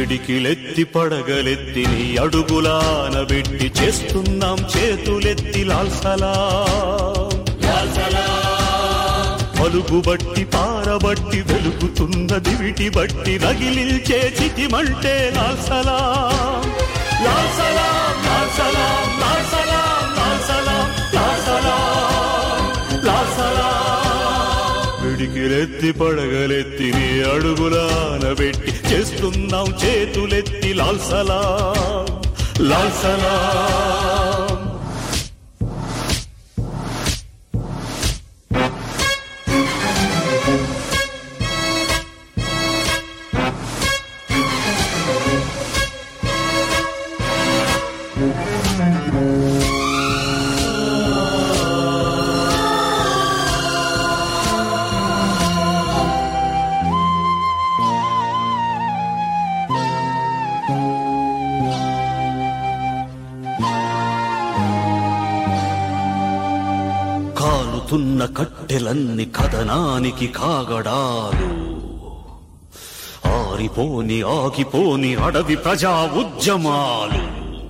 పిడికిలెత్తి పడగలెత్తి నీ అడుగులాన పెట్టి చేస్తున్నాం చేతులెత్తి లాల్సలా పలుగుబట్టి పారబట్టి వెలుగుతున్న దివిటి బట్టి రగిలిల్చే చితిమంటే లాల్సలా లాల్సలా లాల్సలా లాల్సలా లాల్సలా లాల్సలా లాల్సలా పిడికిలెత్తి పడగలెత్తి నీ అడుగులాన పెట్టి చేస్తున్నాం చేతులెత్తి లాల్సలా లాల్సలా కాలుతున్న కట్టెలన్ని కథనానికి కాగడాలు ఆరిపోని ఆగిపోని అడవి ప్రజా ఉద్యమాలు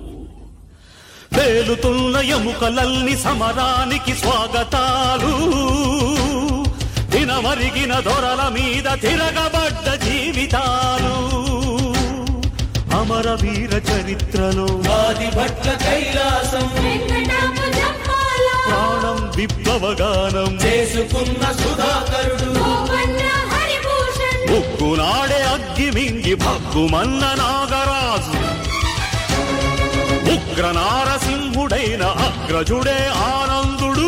పేలుతున్న ఎముకలల్ని సమరానికి స్వాగతాలు దినమరిగిన దొరల మీద తిరగబడ్డ జీవితాలు అమరవీర చరిత్రలో ఆది భట్ల కైలాసం వెంకటాపు జప్పాల ప్రాణం విప్లవగానం చేసుకున్న సుధాకరుడు గోపన్న హరిభూషణ్ ఉక్కునాడే అగ్గి మింగి భగ్గుమన్న నాగరాజు ఉగ్ర నారసింహుడైన అగ్రజుడే ఆనందుడు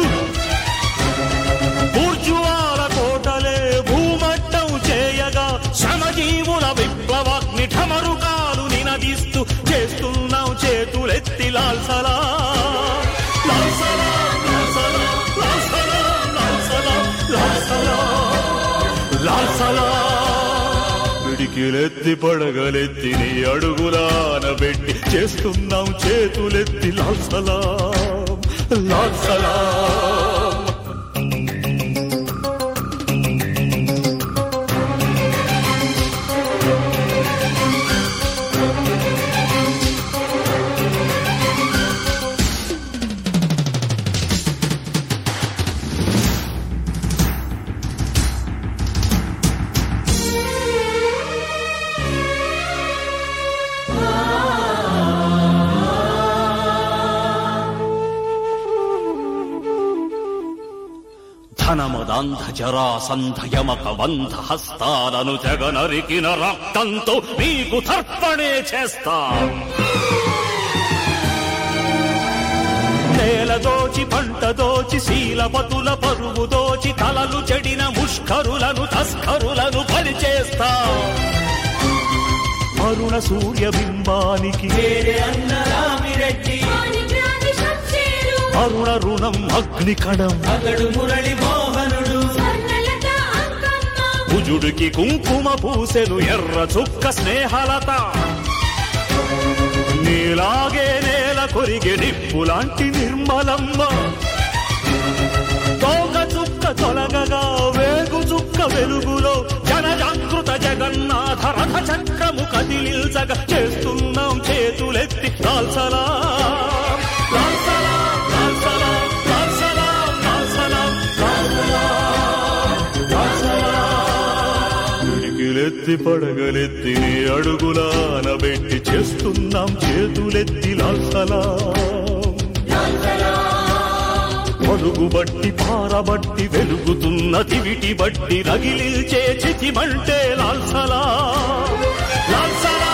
బూర్జువాల కోటలే భూమట్టం చేయగా శ్రమజీవుల విప్లవాగ్ని ఠమరుకాలు నినదిస్తూ చేస్తున్నాం చేతులెత్తి లాల్సలా లాల్సలా లాల్సలా లాల్సలా లాల్సలా లాల్సలా లాల్సలా పిడికిలెత్తి పడగలెత్తి నీ అడుగులాన పెట్టి చేస్తున్నాం చేతులెత్తి లాల్సలా లాల్సలా ధనమదంధ జరాసంధ యమక వంధ హస్తాలను జగనరికిన రక్తంతో నీకు తర్పణే చేస్తాం నేల దోచి పంట దోచి శీలపతుల పరువు దోచి తలలు చెడిన ముష్కరులను తస్కరులను పరిచేస్తాం అరుణ సూర్య బింబానికి వేరే అన్న రామిరెడ్డి ఆదిగ్రాది షట్చేరు అరుణ రుణం అగ్ని కణం అతడు మురళి మోహనుడు స్వర్ణలత అంకమ్మ కుజుడికి కుంకుమ పూసెను ఎర్ర చుక్క స్నేహలత నీలాగే నేల కొరిగే నిప్పులాంటి నిర్మలమ్మ తోక చుక్క తొలగగా వేగు చుక్క వెలుగులో జనజాగృత జగన్నాథ రథ చక్రము కదిలిల్చగా చేస్తున్నాం చేతులెత్తి లాల్సలా లాల్సలా లాల్సలా లాల్సలా లాల్సలా లాల్సలా పిడికిలెత్తి పడగలెత్తి నీ అడుగులాన పెట్టి చేస్తున్నాం చేతులెత్తి లాల్సలా పలుగు బట్టి పారబట్టి వెలుగుతున్న దివిటి బట్టి రగిలిల్చే చితిమంటే లాల్సలా లాల్సలా